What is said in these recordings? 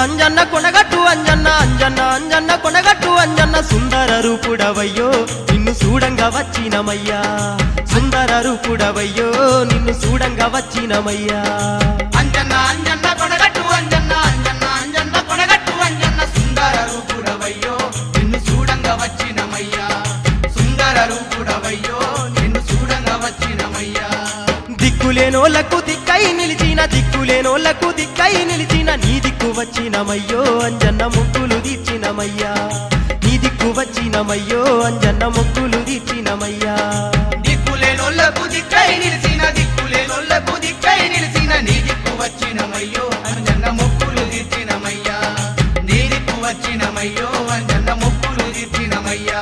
అంజన్న కొనగట్టు అంజన్న అంజన్న అంజన్న కొనగట్టు అంజన్న సుందర రూపుడవయ్యో నిన్ను చూడంగా వచ్చినమయ్యా సుందర రూపుడవయ్యో నిన్ను చూడంగా వచ్చినమయ్యా అంజన్న అంజన్న కొనగట్టు అంజన్న అంజన్న అంజన్న కొనగట్టు అంజన్న సుందర రూపుడవయ్యో నిన్ను చూడంగా వచ్చినమయ్యా సుందర రూపుడవయ్యో నిన్ను చూడంగా వచ్చినమయ్యా దిక్కులేనోళ్లకు దిక్కై నిలిచిన దిక్కులేనోళ్లకు దిక్కై నిలిచిన నీ దిక్కు వచ్చినమయ్యో అంజన్న ముక్కులు తీర్చినమయ్యా నీ దిక్కు వచ్చినమయ్యో అంజన్న ముక్కులు తీర్చినమయ్యా దిక్కులేనోళ్లకు దిక్కై నిలిచిన దిక్కులేనోళ్లకు దిక్కై నిలిచిన నీ దిక్కు వచ్చినమయ్యో అంజన్న మొక్కులు తీర్చినమయ్యా నీ దిక్కు వచ్చినమయ్యో అంజన్న మొక్కులు తీర్చినమయ్యా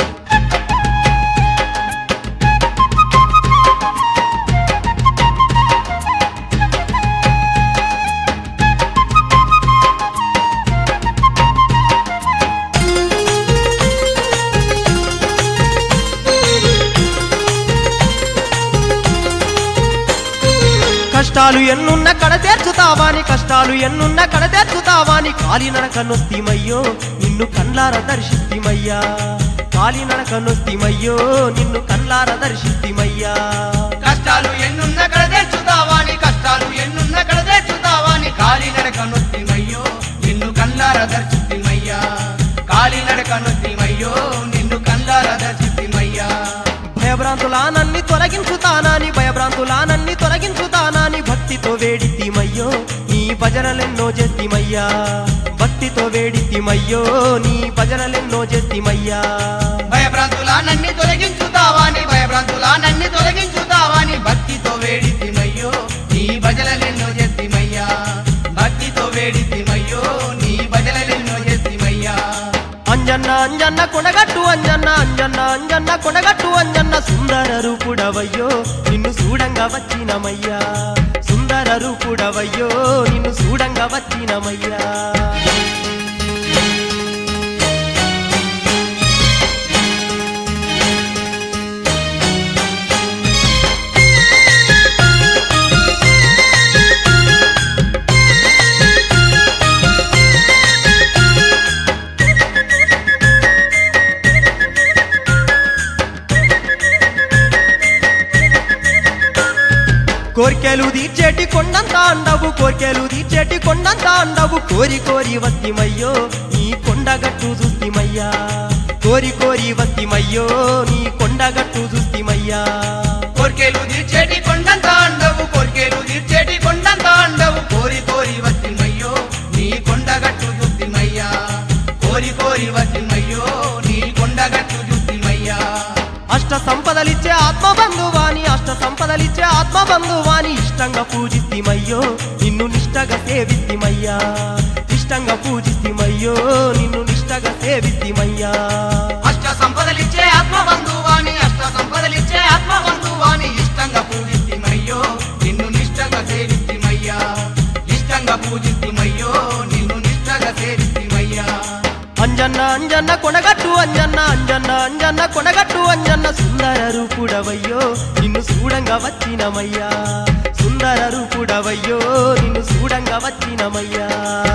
కష్టాలు ఎన్నున్న కడ తీర్చుతావాని కష్టాలు ఎన్నున్న కడ తీర్చుతావాని కాలినడక నొస్తిమయ్యో నిన్ను కళ్ళార దర్శిస్తిమయ్యా కాలినడక నొస్తిమయ్యో నిన్ను కళ్ళార దర్శిస్తిమయ్యా కష్టాలు ఎన్నున్న కడ తెచ్చుతావాని కష్టాలు ఎన్నున్న కడ తెచ్చుతావాని కాలి నడక నొత్తిమయ్యో నిన్ను కల్లార దర్శితిమయ్యా కాలి నడక నొత్తిమయ్యో నిన్ను కల్లార దర్శితిమయ్యా భయభ్రాంతులానన్ని తొలగించుతానాని భయభ్రాంతులానన్ని తొలగించుతానాని భక్తితో వేడితిమయ్యో నీ భజనలెన్నో చేస్తిమయ్యా భక్తితో వేడితిమయ్యో నీ భజనలెన్నో చేస్తిమయ్యా భయభ్రాంతులానన్ని తొలగించుతావాని భయభ్రాంతులానన్ని తొలగించుతావాని భక్తితో వేడితిమయ్యో నీ భజనలెన్నో చేతిమయ్యా భక్తితో వేడితిమయ్యో నీ భజనలెన్నో చేతిమయ్యా అంజన్న అంజన్న కొనగట్టు అంజన్న అంజన్న అంజన్న కొనగట్టు అంజన్న సుందర రూపుడవయ్యో నిన్ను చూడంగా వచ్చినమయ్యా సుందర రూపుడవయ్యో నిన్ను చూడంగా వచ్చినమయ్యా కోర్కెలు తీర్చేటి కొండంత అండవు కోర్కెలు తీర్చేటి కొండంత అండవు కోరి కోరి వస్తిమయ్యో నీ కొండగట్టు చూస్తిమయ్యా కోరి కోరి వస్తిమయ్యో నీ కొండగట్టు చూస్తిమయ్యా కోర్కెలు తీర్చేటి కొండంత అండవు కోర్కెలు తీర్చేటి కొండంత అండవు కోరి కోరి వచ్చిమయ్యో నీ కొండగట్టు చూద్దిమయ్యా కోరి కోరి వచ్చిమయ్యో నీ కొండగట్టు చూద్దిమయ్యా అష్ట సంపదలిచ్చే ఆత్మ బంధువాని అష్ట సంపదలిచ్చే ఆత్మ బంధువాని ఇష్టంగా పూజిస్తిమయ్యో నిన్ను నిష్టగా సేవిస్తిమయ్యా ఇష్టంగా పూజిస్తిమయ్యో నిన్ను నిష్టగా సేవిస్తిమయ్యా అష్ట సంపదలిచ్చే ఆత్మ బంధువాని అష్ట సంపదలిచ్చే ఆత్మ బంధువాని ఇష్టంగా పూజిద్దిమయ్యో నిన్ను నిష్టగా సేవిద్దిమయ్యా ఇష్టంగా పూజిద్దిమయ్యో నిన్ను నిష్టగా సేవిద్దిమయ్యా అంజన్న అంజన్న కొనగట్టు అంజన్న అంజన్న అంజన్న కొనగట్టు అంజన్న సుందర రూపుడవయ్యో నిన్ను చూడంగా వచ్చినమయ్యా సుందర రూపుడవయ్యో నిన్ను చూడంగా వచ్చినమయ్యా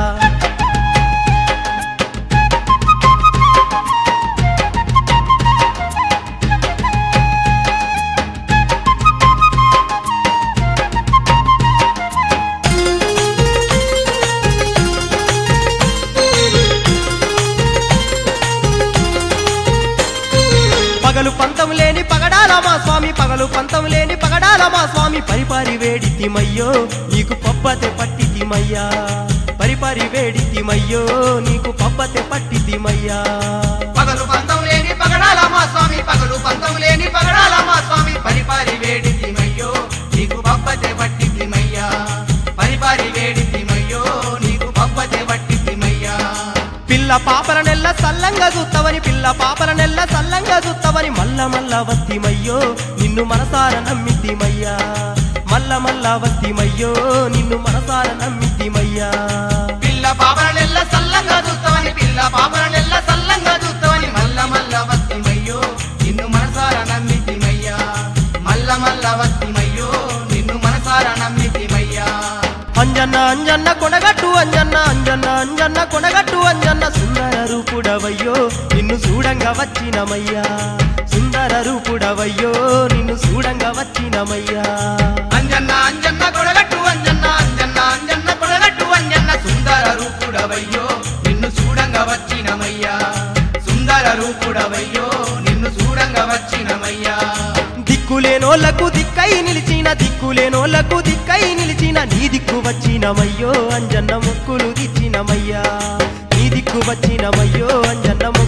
పగలు పంతం లేని పగడాల మా స్వామి పగలు పంతం లేని పగడాల మా స్వామి పరిపారి వేడితిమయ్యో నీకు పబ్బతే పట్టితిమయ్యా పరిపారి వేడితిమయ్యో నీకు పబ్బతే పట్టితిమయ్యా పగలు పంతం లేని పగడాల మా స్వామి పగలు పంతం లేని పగడాల మా స్వామి పరిపారి వేడితిమయ్యో నీకు పబ్బతే పట్టితిమయ్యా పరిపారి వేడితిమయ్యో నీకు పబ్బతే పట్టితిమయ్యా పిల్ల పాపల నెల్ల సల్లంగా చూత్తవని పిల్ల పాపల నెల్ల సల్లంగా చూత్తవని మల్ల మల్ల వత్తిమయ్యో నిన్ను మనసార నమ్మితిమయ్యా మల్ల మల్ల వత్తిమయ్యో నిన్ను మనసార నమ్మితిమయ్యా పిల్ల పాపల నెల్ల సల్లంగా చూస్తావని పిల్ల పాపల నెల్ల సల్లంగా చూస్తావని మల్ల మల్ల వత్తిమయ్యో నిన్ను మనసారా నమ్మితిమయ్యా మల్ల మల్ల వత్తిమయ్యో నిన్ను మనసారా నమ్మితిమయ్యా అంజన్న అంజన్న కొనగట్టు అంజన్న అంజన్న అంజన్న కొనగట్టు అంజన్న సుందర రూపుడవయ్యో నిన్ను చూడంగా వచ్చినమయ్యా సుందర రూపుడవయ్యో నిన్ను చూడంగా వచ్చినమయ్యా అంజన్న అంజన్న కొడగట్టు అంజన్న అంజన్న అంజన్న కొడగట్టు అంజన్న సుందర రూపుడవయ్యో నిన్ను చూడంగా వచ్చినమయ్యా సుందర రూపుడవయ్యో నిన్ను చూడంగా వచ్చినమయ్యా దిక్కులేనోళ్లకు దిక్కై నిలిచిన దిక్కులేనోళ్లకు దిక్కై నిలిచిన నీ దిక్కు వచ్చినమయ్యో అంజన్న ముక్కులు దిచ్చినమయ్యా నీ దిక్కు వచ్చినమయ్యో అంజన్న